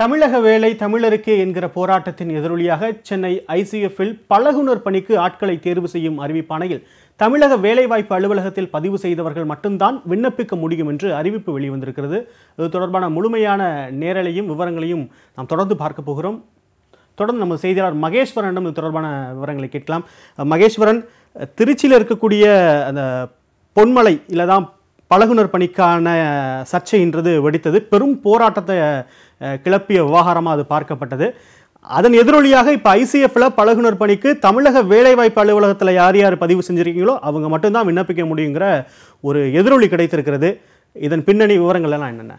தமிழக வேலை தமிழருக்கே என்கிற போராட்டத்தின் எதிரொலியாக சென்னை ஐசிஎஃப்பில் பழகுனர் பணிக்கு ஆட்களை தேர்வு செய்யும் அறிவிப்பாணையில் தமிழக வேலைவாய்ப்பு அலுவலகத்தில் பதிவு செய்தவர்கள் மட்டும்தான் விண்ணப்பிக்க முடியும் என்று அறிவிப்பு வெளிவந்திருக்கிறது இது தொடர்பான முழுமையான நேரலையும் விவரங்களையும் நாம் தொடர்ந்து பார்க்க போகிறோம் தொடர்ந்து நம்ம செய்தியாளர் மகேஸ்வரனிடம் இது தொடர்பான விவரங்களை கேட்கலாம் அஹ் மகேஸ்வரன் அஹ் திருச்சியில் இருக்கக்கூடிய அந்த பொன்மலை இல்லை தான் பழகுனர் பணிக்கான சர்ச்சைன்றது வெடித்தது பெரும் போராட்டத்தை அஹ், கிளப்பிய விவகாரமாக அது பார்க்கப்பட்டது அதன் எதிரொலியாக இப்போ ஐசிஎஃப்ல பழகுனர் பணிக்கு தமிழக வேலைவாய்ப்பு அலுவலகத்தில் யார் யார் பதிவு செஞ்சிருக்கீங்களோ அவங்க மட்டும்தான் விண்ணப்பிக்க முடியுங்கிற ஒரு எதிரொலி கிடைத்திருக்கிறது இதன் பின்னணி விவரங்கள் எல்லாம் என்னென்ன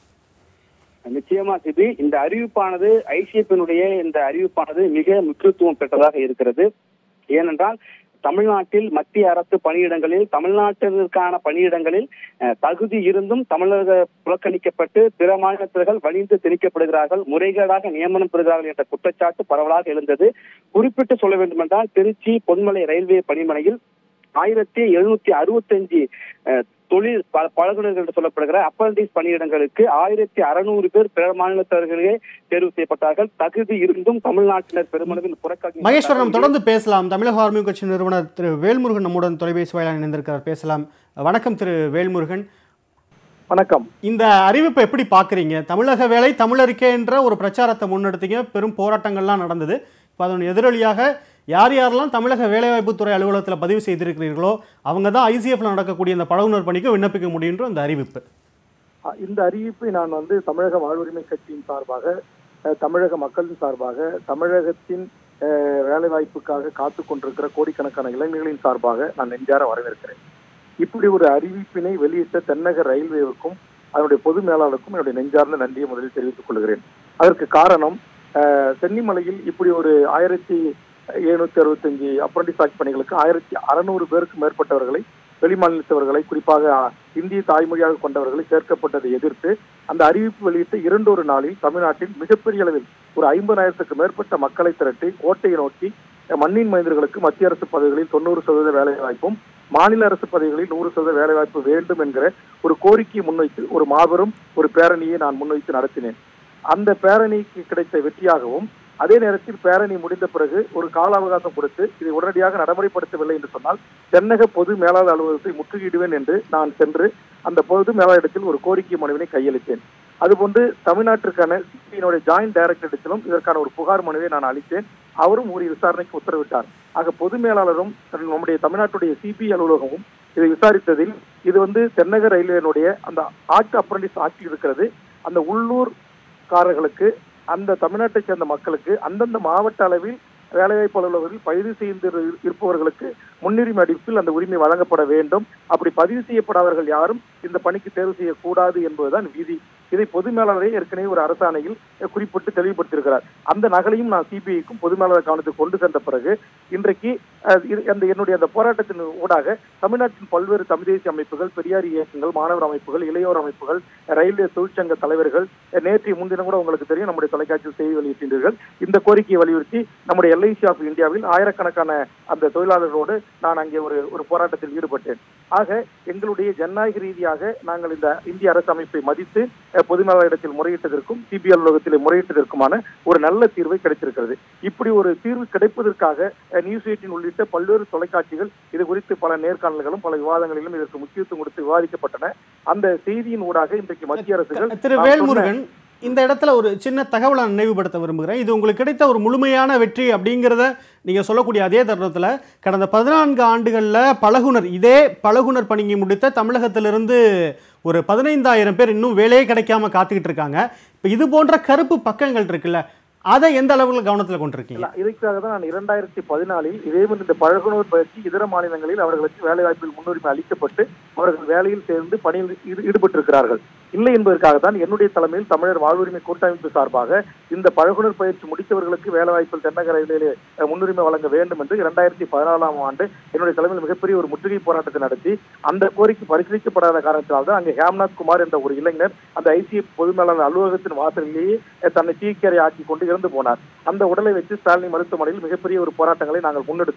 நிச்சயமா சிபி இந்த அறிவிப்பானது ஐசிஎஃபினுடைய இந்த அறிவிப்பானது மிக முக்கியத்துவம் பெற்றதாக இருக்கிறது ஏனென்றால் தமிழ்நாட்டில் மத்திய அரசு பணியிடங்களில் தமிழ்நாட்டிற்கான பணியிடங்களில் அஹ், தகுதி இருந்தும் தமிழக புறக்கணிக்கப்பட்டு பிற மாநிலத்தவர்கள் வலிந்து திணிக்கப்படுகிறார்கள் முறைகேடாக நியமனம் பெறுகிறார்கள் என்ற குற்றச்சாட்டு பரவலாக எழுந்தது குறிப்பிட்டு சொல்ல வேண்டுமென்றால் திருச்சி பொன்மலை ரயில்வே பணிமனையில் ஆயிரத்தி எழுநூத்தி அறுபத்தஞ்சு தொழில் ப- பழகுனர்கள் என்று சொல்லப்படுகிற அப்பரண்டிஸ் பணியிடங்களுக்கு ஆயிரத்தி அறுநூறு பேர் பிற மாநிலத்தவர்களே தேர்வு செய்யப்பட்டார்கள் தகுதி இருந்தும் தமிழ்நாட்டினர் பெருமளவில் புறக்கணி மகேஸ்வரன் நாம் தொடர்ந்து பேசலாம் தமிழக ஆர்மி கட்சி நிறுவனர் திரு வேல்முருகன் நம்முடன் தொலைபேசி வாயிலாக இணைந்திருக்கிறார் பேசலாம் வணக்கம் திரு வேல்முருகன் வணக்கம் இந்த அறிவிப்பை எப்படி பார்க்குறீங்க தமிழக வேலை தமிழருக்கே என்ற ஒரு பிரச்சாரத்தை முன்னெடுத்தீங்க பெரும் போராட்டங்கள்லாம் நடந்தது இப்போ அதன் எதிரொலியாக யார் யாரெல்லாம் தமிழக வேலைவாய்ப்புத்துறை அலுவலகத்தில் பதிவு செய்திருக்கிறீர்களோ அவங்க தான் ஐசிஎஃப்ல நடக்கக்கூடிய இந்த பழகுனர் பணிக்கு விண்ணப்பிக்க முடியுன்ற அந்த அறிவிப்பு அ, இந்த அறிவிப்பை நான் வந்து தமிழக வாழ்வுரிமை கட்சியின் சார்பாக அ, தமிழக மக்களின் சார்பாக தமிழகத்தின் அ, வேலைவாய்ப்புக்காக காத்து கொண்டிருக்கிற கோடிக்கணக்கான இளைஞர்களின் சார்பாக நான் நெஞ்சார வரவேற்கிறேன் இப்படி ஒரு அறிவிப்பினை வெளியிட்ட தென்னக ரயில்வேவுக்கும் அதனுடைய பொது மேலாளருக்கும் என்னுடைய நெஞ்சார்ந்த நன்றியை முதலில் தெரிவித்துக் கொள்கிறேன் அதற்கு காரணம் அ, சென்னிமலையில் இப்படி ஒரு ஆயிரத்தி எழுநூத்தி அறுபத்தஞ்சு அப்ரண்டிஸ் ஆக்ட் பணிகளுக்கு ஆயிரத்தி அறுநூறு பேருக்கு மேற்பட்டவர்களை வெளிமாநிலத்தவர்களை குறிப்பாக அ, இந்திய தாய்மொழியாக கொண்டவர்களை சேர்க்கப்பட்டதை எதிர்த்து அந்த அறிவிப்பு வெளியிட்ட இரண்டொரு நாளில் தமிழ்நாட்டில் மிகப்பெரிய அளவில் ஒரு ஐம்பதாயிரத்துக்கு மேற்பட்ட மக்களை திரட்டி கோட்டையை நோக்கி அ, மண்ணின் மைந்தர்களுக்கு மத்திய அரசு பதவிகளில் தொண்ணூறு சதவீத வேலைவாய்ப்பும் மாநில அரசு பதவிகளில் நூறு சதவீத வேலைவாய்ப்பு வேண்டும் என்கிற ஒரு கோரிக்கையை முன்வைத்து ஒரு மாபெரும் ஒரு பேரணியை நான் முன்வைத்து நடத்தினேன் அந்த பேரணிக்கு கிடைத்த வெற்றியாகவும் அதே நேரத்தில் பேரணி முடிந்த பிறகு ஒரு கால அவகாசம் கொடுத்து இதை உடனடியாக நடைமுறைப்படுத்தவில்லை என்று சொன்னால் தென்னக பொது மேலாளர் அலுவலகத்தை முற்றுகையிடுவேன் என்று நான் சென்று அந்த பொது மேலாளரிடத்தில் ஒரு கோரிக்கை மனுவினை கையளித்தேன் அதுபோன்று தமிழ்நாட்டிற்கான சிபிஐனுடைய ஜாயிண்ட் டைரக்டரிடத்திலும் இதற்கான ஒரு புகார் மனுவை நான் அளித்தேன் அவரும் ஒரு விசாரணைக்கு உத்தரவிட்டார் ஆக பொது மேலாளரும் நம்முடைய தமிழ்நாட்டுடைய சிபிஐ அலுவலகமும் இதை விசாரித்ததில் இது வந்து தென்னக ரயில்வேனுடைய அந்த ஆக்ட் அப்ரண்டிஸ் ஆக்ட் இருக்கிறது அந்த உள்ளூர் காரர்களுக்கு அந்த தமிழ்நாட்டைச் சேர்ந்த மக்களுக்கு அந்தந்த மாவட்ட அளவில் வேலைவாய்ப்பு அலுவலகத்தில் பதிவு செய்து இருப்பவர்களுக்கு முன்னுரிமை அடிப்பில் அந்த உரிமை வழங்கப்பட வேண்டும் அப்படி பதிவு செய்யப்படாதவர்கள் யாரும் இந்த பணிக்கு தேர்வு செய்யக்கூடாது என்பதுதான் விதி இதை பொது மேலாளரே ஏற்கனவே ஒரு அரசாணையில் குறிப்பிட்டு தெளிவுபடுத்தியிருக்கிறார் அந்த நகலையும் நான் சிபிஐக்கும் பொது மேலாளர் கவனத்துக்கு கொண்டு சென்ற பிறகு இன்றைக்கு அஹ், இது- அந்த என்னுடைய அந்த போராட்டத்தின் ஊடாக தமிழ்நாட்டின் பல்வேறு தமிழ் தேசிய அமைப்புகள் பெரியார் இயக்கங்கள் மாணவர் அமைப்புகள் இளையோர் அமைப்புகள் ரயில்வே தொழிற்சங்க தலைவர்கள் அஹ், நேற்றைய முன்தினம் கூட உங்களுக்கு தெரியும் நம்முடைய தொலைக்காட்சியில் செய்தி வெளியிட்டீர்கள் இந்த கோரிக்கையை வலியுறுத்தி நம்முடைய எல்ஐசி ஆஃப் இந்தியாவில் ஆயிரக்கணக்கான அந்த தொழிலாளர்களோடு நான் அங்கே ஒரு ஒரு போராட்டத்தில் ஈடுபட்டேன் ஆக எங்களுடைய ஜனநாயக ரீதியாக நாங்கள் இந்த இந்திய அரசு அமைப்பை மதித்து அஹ், பொது மேலாளரிடத்தில் முறையிட்டதற்கும் சிபிஐ அலுவலகத்தில் முறையிட்டதற்குமான ஒரு நல்ல தீர்வை கிடைத்திருக்கிறது இப்படி ஒரு தீர்வு கிடைப்பதற்காக அஹ், நியூஸ் எயிட்டின் உள்ளிட்ட பல்வேறு தொலைக்காட்சிகள் இது குறித்து பல நேர்காணல்களும் பல விவாதங்களிலும் இதற்கு முக்கியத்துவம் கொடுத்து விவாதிக்கப்பட்டன அந்த செய்தியின் ஊடாக இன்றைக்கு மத்திய அரசுகள் திரு நான் சொன்ன- வேல்முருகன் இந்த இடத்துல ஒரு சின்ன தகவலை நான் நினைவுபடுத்த விரும்புகிறேன் இது உங்களுக்கு கிடைத்த ஒரு முழுமையான வெற்றி அப்படிங்கிறத நீங்கள் சொல்லக்கூடிய அதே தருணத்தில் கடந்த பதினான்கு ஆண்டுகளில் பழகுனர் இதே பழகுனர் பணியை முடித்த தமிழகத்திலிருந்து ஒரு பதினைந்தாயிரம் பேர் இன்னும் வேலையே கிடைக்காம காத்துக்கிட்டு இருக்காங்க இப்போ இது போன்ற கருப்பு பக்கங்கள் இருக்குல்ல அதை எந்த அளவுக்கு கவனத்தில் கொண்டிருக்கீங்க இல்ல, இதற்காக தான் நான் இரண்டாயிரத்தி பதினாலில் இதே மாதிரி இந்த பழகுனோர் பயிற்சி இதர மாநிலங்களில் அவர்களுக்கு வேலை வாய்ப்பில் முன்னுரிமை அளிக்கப்பட்டு அவர்கள் வேலையில் சேர்ந்து பணியில் ஈடு- ஈடுபட்டிருக்கிறார்கள் இல்லை என்பதற்காக தான் என்னுடைய தலைமையில் தமிழர் வாழ்வுரிமை கூட்டமைப்பு சார்பாக இந்த பழகுனர் பயிற்சி முடித்தவர்களுக்கு வேலை வாய்ப்பில் தென்னக ரயிலிலே அஹ், முன்னுரிமை வழங்க வேண்டும் என்று இரண்டாயிரத்தி பதினாலாம் ஆண்டு என்னுடைய தலைமையில் மிகப்பெரிய ஒரு முற்றுகை போராட்டத்தை நடத்தி அந்த கோரிக்கை பரிசீலிக்கப்படாத காரணத்தினால் தான் அங்கே ஹேம்நாத் குமார் என்ற ஒரு இளைஞர் அந்த ஐசிஎஃப் பொது மேலாளர் அலுவலகத்தின் வாசலிலேயே அஹ், தன்னை தீக்கியரை ஆக்கி கொண்டு இறந்து போனார் அந்த உடலை வச்சு ஸ்டாலினி மருத்துவமனையில் மிகப்பெரிய ஒரு போராட்டங்களை நாங்கள் முன்னெடுத்தோம்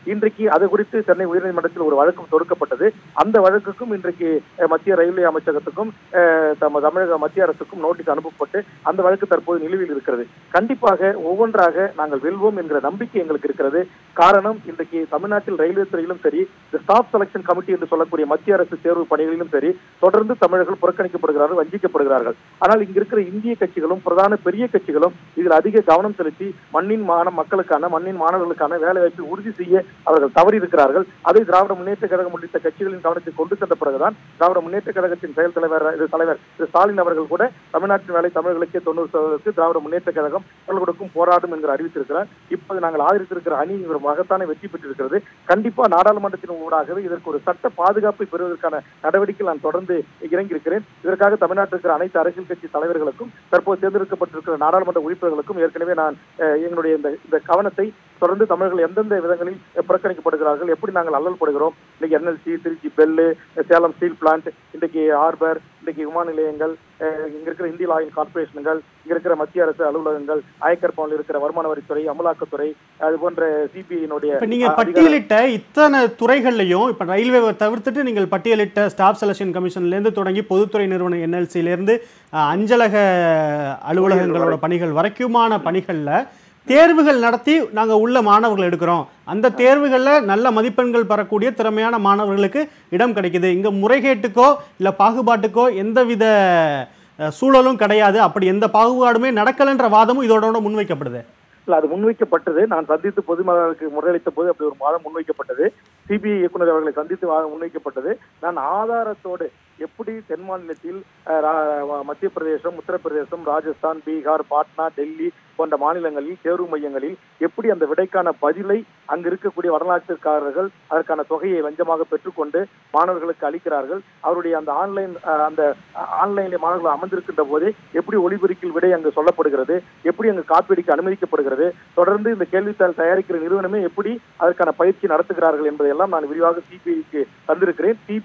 இன்றைக்கு அது குறித்து சென்னை உயர்நீதிமன்றத்தில் ஒரு வழக்கு தொடுக்கப்பட்டது அந்த வழக்குக்கும் இன்றைக்கு அஹ், மத்திய ரயில்வே அமைச்சகத்துக்கும் அஹ், தம தமிழக மத்திய அரசுக்கும் நோட்டீஸ் அனுப்பப்பட்டு அந்த வழக்கு தற்போது நிலுவையில் இருக்கிறது கண்டிப்பாக ஒவ்வொன்றாக நாங்கள் வெல்வோம் என்கிற நம்பிக்கை எங்களுக்கு இருக்கிறது காரணம் இன்றைக்கு தமிழ்நாட்டில் ரயில்வே துறையிலும் சரி இந்த ஸ்டாஃப் செலக்ஷன் கமிட்டி என்று சொல்லக்கூடிய மத்திய அரசு தேர்வு பணிகளிலும் சரி தொடர்ந்து தமிழர்கள் புறக்கணிக்கப்படுகிறார்கள் வஞ்சிக்கப்படுகிறார்கள் ஆனால் இங்க இருக்கிற இந்திய கட்சிகளும் பிரதான பெரிய கட்சிகளும் இதில் அதிக கவனம் செலுத்தி மண்ணின் மான மக்களுக்கான மண்ணின் மாணவர்களுக்கான வேலை வாய்ப்பை உறுதி செய்ய அவர்கள் தவறி இருக்கிறார்கள் அதை திராவிட முன்னேற்ற கழகம் உள்ளிட்ட கட்சிகளின் கவனத்தை கொண்டு சென்ற பிறகுதான் திராவிட முன்னேற்ற கழகத்தின் செயல் தலைவர் இது தலைவர் திரு ஸ்டாலின் அவர்கள் கூட தமிழ்நாட்டின் வேலை தமிழர்களுக்கே தொண்ணூறு சதவீதத்துக்கு திராவிட முன்னேற்ற கழகம் குரல் கொடுக்கும் போராடும் என்று அறிவித்திருக்கிறார் இப்போது நாங்கள் ஆதரித்திருக்கிற அணி ஒரு மகத்தான வெற்றி பெற்றிருக்கிறது கண்டிப்பா நாடாளுமன்றத்தின் ஊடாகவே இதற்கு ஒரு சட்ட பாதுகாப்பை பெறுவதற்கான நடவடிக்கை நான் தொடர்ந்து இறங்கியிருக்கிறேன் இதற்காக தமிழ்நாட்டில் இருக்கிற அனைத்து அரசியல் கட்சி தலைவர்களுக்கும் தற்போது தேர்ந்தெடுக்கப்பட்டிருக்கிற நாடாளுமன்ற உறுப்பினர்களுக்கும் ஏற்கனவே நான் அஹ், எங்களுடைய இந்த இந்த கவனத்தை தொடர்ந்து தமிழர்கள் எந்தெந்த விதங்களில் புறக்கணிக்கப்படுகிறார்கள் எப்படி நாங்கள் அல்லல் படுகிறோம் இன்னைக்கு NLC Trichy BHEL Salem steel plant இன்றைக்கு ஹார்பர் இன்றைக்கு விமான நிலையங்கள் அஹ், இங்க இருக்கிற இந்தியன் ஆயில் கார்பரேஷன்கள் இங்க இருக்கிற மத்திய அரசு அலுவலகங்கள் ஆயக்கர் பவனில் இருக்கிற வருமான வரித்துறை அமலாக்கத்துறை அது போன்ற சிபிஐனுடைய இப்ப நீங்க பட்டியலிட்ட இத்தனை துறைகள்லையும் இப்ப ரயில்வே தவிர்த்துட்டு நீங்கள் பட்டியலிட்ட ஸ்டாஃப் செலக்ஷன் கமிஷன்ல இருந்து தொடங்கி பொதுத்துறை நிறுவனம் என்எல்சில இருந்து அஹ், அஞ்சலக அலுவலகங்களோட பணிகள் வரைக்குமான பணிகள்ல தேர்வுகள் நடத்தி நாங்க உள்ள மாணவர்கள் எடுக்கிறோம் அந்த தேர்வுகள்ல நல்ல மதிப்பெண்கள் பெறக்கூடிய திறமையான மாணவர்களுக்கு இடம் கிடைக்குது இங்க முறைகேட்டுக்கோ இல்ல பாகுபாட்டுக்கோ எந்தவித அஹ், சூழலும் கிடையாது அப்படி எந்த பாகுபாடுமே நடக்கலைன்ற வாதமும் இதோட முன்வைக்கப்படுது இல்ல அது முன்வைக்கப்பட்டது நான் சந்தித்து பொதுமக்களுக்கு முறையளித்த போது அப்படி ஒரு வாதம் முன்வைக்கப்பட்டது சிபிஐ இயக்குனர் அவர்களை சந்தித்து வாதம் முன்வைக்கப்பட்டது நான் ஆதாரத்தோடு எப்படி தென் மாநிலத்தில் அஹ், ரா- மத்திய பிரதேசம் உத்தரப்பிரதேசம் ராஜஸ்தான் பீகார் பாட்னா டெல்லி போன்ற மாநிலங்களில் தேர்வு மையங்களில் எப்படி அந்த விடைக்கான பதிலை அங்கு இருக்கக்கூடிய வரலாற்றுக்காரர்கள் அதற்கான தொகையை லஞ்சமாக பெற்றுக்கொண்டு மாணவர்களுக்கு அளிக்கிறார்கள் அவருடைய அந்த ஆன்லைன் அந்த ஆன்லைனில் மாணவர்கள் அமர்ந்திருக்கின்ற போதே எப்படி ஒளிபெருக்கில் விடை அங்கு சொல்லப்படுகிறது எப்படி அங்கு காப்பீடுக்கு அனுமதிக்கப்படுகிறது தொடர்ந்து இந்த கேள்வித்தாள் தயாரிக்கிற நிறுவனமே எப்படி அதற்கான பயிற்சி நடத்துகிறார்கள் என்பதையெல்லாம் நான் விரிவாக சிபிஐக்கு தந்திருக்கிறேன் சிபி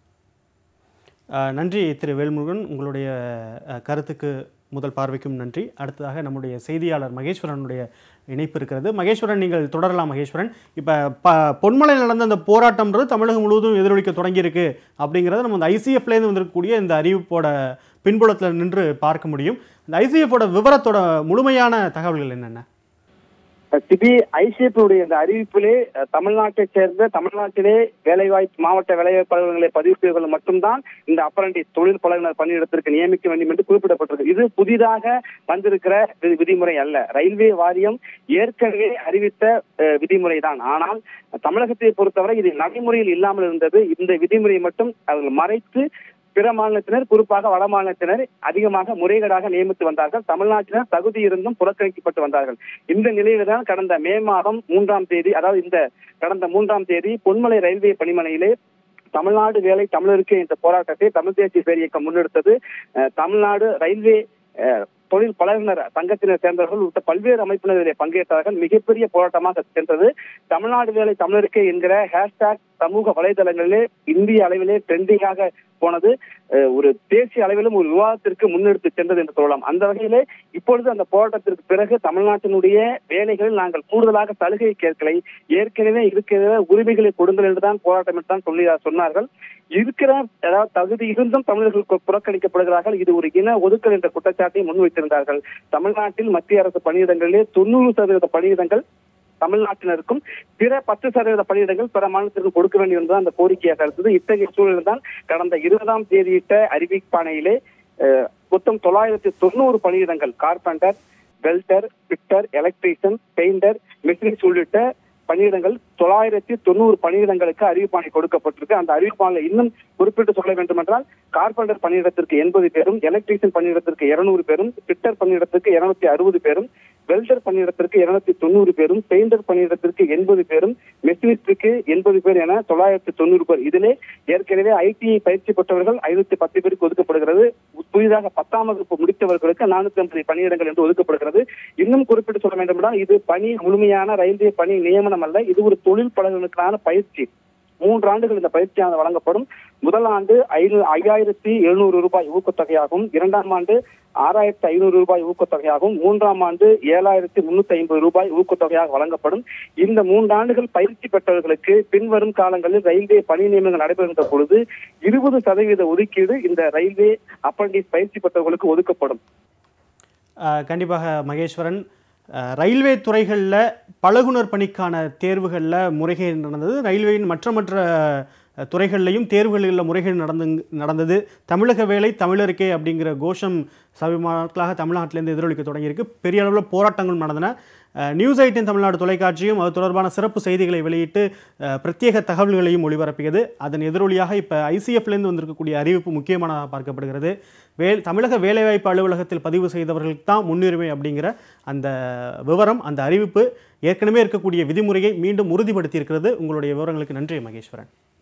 அஹ், நன்றி திரு வேல்முருகன் உங்களுடைய அஹ், கருத்துக்கு முதல் பார்வைக்கும் நன்றி அடுத்ததாக நம்முடைய செய்தியாளர் மகேஸ்வரனுடைய இணைப்பு இருக்கிறது மகேஸ்வரன் நீங்கள் தொடரலாம் மகேஸ்வரன் இப்போ ப பொன்மலையில் நடந்த அந்த போராட்டம்ன்றது தமிழகம் முழுவதும் எதிரொலிக்க தொடங்கியிருக்கு அப்படிங்கிறத நம்ம இந்த ஐசிஎஃப்லேருந்து வந்திருக்கக்கூடிய இந்த அறிவிப்போட பின்புலத்தில் நின்று பார்க்க முடியும் இந்த ஐசிஎஃபோட விவரத்தோட முழுமையான தகவல்கள் என்னென்ன சிபி ஐசிஎஃப்னுடைய இந்த அறிவிப்பிலே அஹ், தமிழ்நாட்டைச் சேர்ந்த தமிழ்நாட்டிலே வேலைவாய்ப்பு மாவட்ட வேலைவாய்ப்பு அலுவலகங்களை பதிவு செய்வர்கள் மட்டும்தான் இந்த அப்ரண்டிஸ் தொழில் பழகுனர் பணியிடத்திற்கு நியமிக்க வேண்டும் என்று குறிப்பிடப்பட்டிருக்கு இது புதிதாக வந்திருக்கிற வி- விதிமுறை அல்ல ரயில்வே வாரியம் ஏற்கனவே அறிவித்த அஹ், விதிமுறை தான் ஆனால் தமிழகத்தை பொறுத்தவரை இது நடைமுறையில் இல்லாமல் இருந்தது இந்த விதிமுறை மட்டும் அவர்கள் மறைத்து பிற மாநிலத்தினர் குறிப்பாக வட மாநிலத்தினர் அதிகமாக முறைகேடாக நியமித்து வந்தார்கள் தமிழ்நாட்டினர் தகுதி இருந்தும் புறக்கணிக்கப்பட்டு வந்தார்கள் இந்த நிலையில்தான் கடந்த மே மாதம் மூன்றாம் தேதி அதாவது இந்த கடந்த மூன்றாம் தேதி பொன்மலை ரயில்வே பணிமனையிலே தமிழ்நாடு வேலை தமிழருக்கு என்ற போராட்டத்தை தமிழ் தேசிய பேரியக்கம் முன்னெடுத்தது அஹ், தமிழ்நாடு ரயில்வே அஹ், தொழில் பழகுனர் சங்கத்தினர் சேர்ந்தவர்கள் உள்ளிட்ட பல்வேறு அமைப்பினர் இதிலே பங்கேற்றார்கள் மிகப்பெரிய போராட்டமாக சென்றது தமிழ்நாடு வேலை தமிழருக்கு என்கிற ஹேஷ்டாக் சமூக வலைதளங்களிலே இந்திய அளவிலே ட்ரெண்டிங்காக போனது அஹ், ஒரு தேசிய அளவிலும் ஒரு விவாதத்திற்கு முன்னெடுத்து சென்றது என்று சொல்லலாம் அந்த வகையிலே இப்பொழுது அந்த போராட்டத்திற்கு பிறகு தமிழ்நாட்டினுடைய வேலைகளில் நாங்கள் கூடுதலாக சலுகையை கேட்கலை ஏற்கனவே இருக்கிற உரிமைகளை கொடுங்கள் என்றுதான் போராட்டம் என்று தான் சொல்லி சொன்னார்கள் இருக்கிற அதாவது தகுதி இருந்தும் தமிழர்கள் கு- புறக்கணிக்கப்படுகிறார்கள் இது ஒரு இன ஒதுக்கல் என்ற குற்றச்சாட்டை முன்வைத்திருந்தார்கள் தமிழ்நாட்டில் மத்திய அரசு பணியிடங்களிலே தொண்ணூறு சதவீத பணியிடங்கள் தமிழ்நாட்டினருக்கும் பிற பத்து சதவீத பணியிடங்கள் பிற மாநிலத்திற்கு கொடுக்க வேண்டும் என்பது அந்த கோரிக்கையாக இருந்தது இத்தகைய சூழலில் தான் கடந்த இருபதாம் தேதியிட்ட அறிவிப்பாணையிலே அஹ், மொத்தம் தொள்ளாயிரத்தி தொண்ணூறு பணியிடங்கள் carpenter welder fitter electrician painter machinist உள்ளிட்ட பணியிடங்கள் தொள்ளாயிரத்தி தொண்ணூறு பணியிடங்களுக்கு அறிவிப்பாணை கொடுக்கப்பட்டிருக்கு அந்த அறிவிப்பாணையில் இன்னும் குறிப்பிட்டு சொல்ல வேண்டும் என்றால் கார்பெண்டர் பணியிடத்திற்கு எண்பது பேரும் எலக்ட்ரீஷியன் பணியிடத்திற்கு இருநூறு பேரும் பிட்டர் பணியிடத்திற்கு இருநூத்தி அறுபது பேரும் வெல்டர் பணியிடத்திற்கு இருநூத்தி தொண்ணூறு பேரும் பெயிண்டர் பணியிடத்திற்கு எண்பது பேரும் மெஷினிஸ்டுக்கு எண்பது பேர் என தொள்ளாயிரத்தி தொண்ணூறு பேர் இதிலே ஏற்கனவே ஐடிஐ பயிற்சி பெற்றவர்கள் ஐநூத்தி பத்து பேருக்கு ஒதுக்கப்படுகிறது புதிதாக பத்தாம் வகுப்பு முடித்தவர்களுக்கு நானூத்தி ஐம்பது பணியிடங்கள் என்று ஒதுக்கப்படுகிறது இன்னும் குறிப்பிட்டு சொல்ல வேண்டும் என்றால் இது பணி முழுமையான ரயில்வே பணி நியமனம் அல்ல இது ஒரு தொழில் பழகுவதற்கான பயிற்சி மூன்று ஆண்டுகள் இந்த பயிற்சியானது வழங்கப்படும் முதல் ஆண்டு ஐநூ ஐயாயிரத்தி எழுநூறு ரூபாய் ஊக்கத்தொகையாகவும் இரண்டாம் ஆண்டு ஆறாயிரத்தி ஐநூறு ரூபாய் ஊக்கத்தொகையாகவும் மூன்றாம் ஆண்டு ஏழாயிரத்தி முன்னூத்தி ஐம்பது ரூபாய் ஊக்கத்தொகையாக வழங்கப்படும் இந்த மூன்று ஆண்டுகள் பயிற்சி பெற்றவர்களுக்கு பின்வரும் காலங்களில் ரயில்வே பணி நியமனங்கள் நடைபெறுகின்ற பொழுது இருபது சதவீத ஒதுக்கீடு இந்த ரயில்வே அப்ரண்டிஸ் பயிற்சி பெற்றவர்களுக்கு ஒதுக்கப்படும் அஹ், கண்டிப்பாக மகேஸ்வரன் அஹ், ரயில்வே துறைகளில் பழகுனர் பணிக்கான தேர்வுகளில் முறைகேடு நடந்தது ரயில்வேயின் மற்ற மற்ற அஹ், துறைகள்லையும் தேர்வுகளில் முறைகேடு நடந்து நடந்தது தமிழக வேலை தமிழருக்கே அப்படிங்கிற கோஷம் சமீப நாட்களாக தமிழ்நாட்டிலேருந்து எதிரொலிக்க தொடங்கியிருக்கு பெரிய அளவில் போராட்டங்கள் நடந்தன அஹ், நியூஸ் எயிட்டின் தமிழ்நாடு தொலைக்காட்சியும் அது தொடர்பான சிறப்பு செய்திகளை வெளியிட்டு அஹ், பிரத்யேக தகவல்களையும் ஒளிபரப்பியது அதன் எதிரொலியாக இப்போ ஐசிஎஃப்லேருந்து வந்திருக்கக்கூடிய அறிவிப்பு முக்கியமானதாக பார்க்கப்படுகிறது வே தமிழக வேலைவாய்ப்பு அலுவலகத்தில் பதிவு செய்தவர்களுக்கு தான் முன்னுரிமை அப்படிங்கிற அந்த விவரம் அந்த அறிவிப்பு ஏற்கனவே இருக்கக்கூடிய விதிமுறையை மீண்டும் உறுதிப்படுத்தியிருக்கிறது உங்களுடைய விவரங்களுக்கு நன்றி மகேஸ்வரன்